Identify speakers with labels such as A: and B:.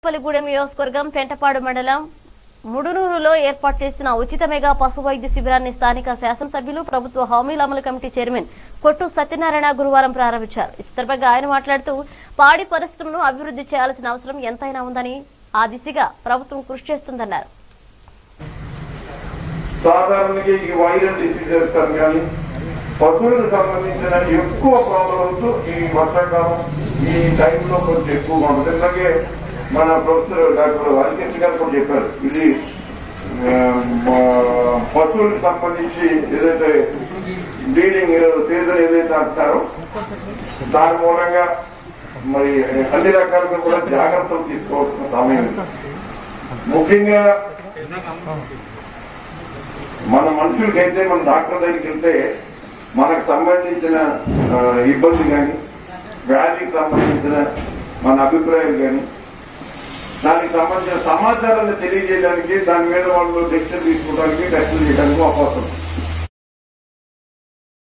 A: పల్లిగూడెం నియోజకవర్గం పెంటపాడు మండలం ముడునూరులో ఏర్పాటు చేసిన ఉచిత మెగా పశు వైద్య శిబిరాన్ని స్థానిక శాసనసభ్యులు ప్రభుత్వ హామీల అమలు కమిటీ చైర్మన్ కొట్టు సత్యనారాయణ గురువారం ప్రారంభించారు ఈ సందర్భంగా ఆయన మాట్లాడుతూ పాడి పరిశ్రమను అభివృద్ధి చేయాల్సిన అవసరం ఎంతైనా ఉందని ఆ దిశగా ప్రభుత్వం కృషి చేస్తుందన్నారు
B: సాధారణంగా ఈ వైరల్ డిసీజెస్ అని కానీ పశువులకు సంబంధించిన ఎక్కువ ప్రాబ్లమ్స్ ఈ వర్షాకాలం ఈ టైంలో కొంచెం ఎక్కువగా ఉంటుంది అలాగే మన ప్రొఫెసర్ డాక్టర్ హరికృష్ణ గారు కూడా చెప్పారు ఇది ఆ, మా పశువులకు సంబంధించి ఏదైతే బ్లీడింగ్ సీజన్ ఏదైతే అంటారో దాని మూలంగా మరి అన్ని రకాలుగా కూడా జాగ్రత్తలు తీసుకోవాల్సిన సమయం ఇది. ముఖ్యంగా మన మనుషులకైతే మన డాక్టర్ దగ్గరికి వెళ్తే మనకు సంబంధించిన ఆ, ఇబ్బంది కానీ వ్యాధికి సంబంధించిన మన అభిప్రాయాలు కానీ దానికి సంబంధించిన సమాచారాన్ని తెలియజేయడానికి దాని మీద వాళ్ళు డెసిషన్ తీసుకోవడానికి టెస్టులు చేయడానికి అవకాశం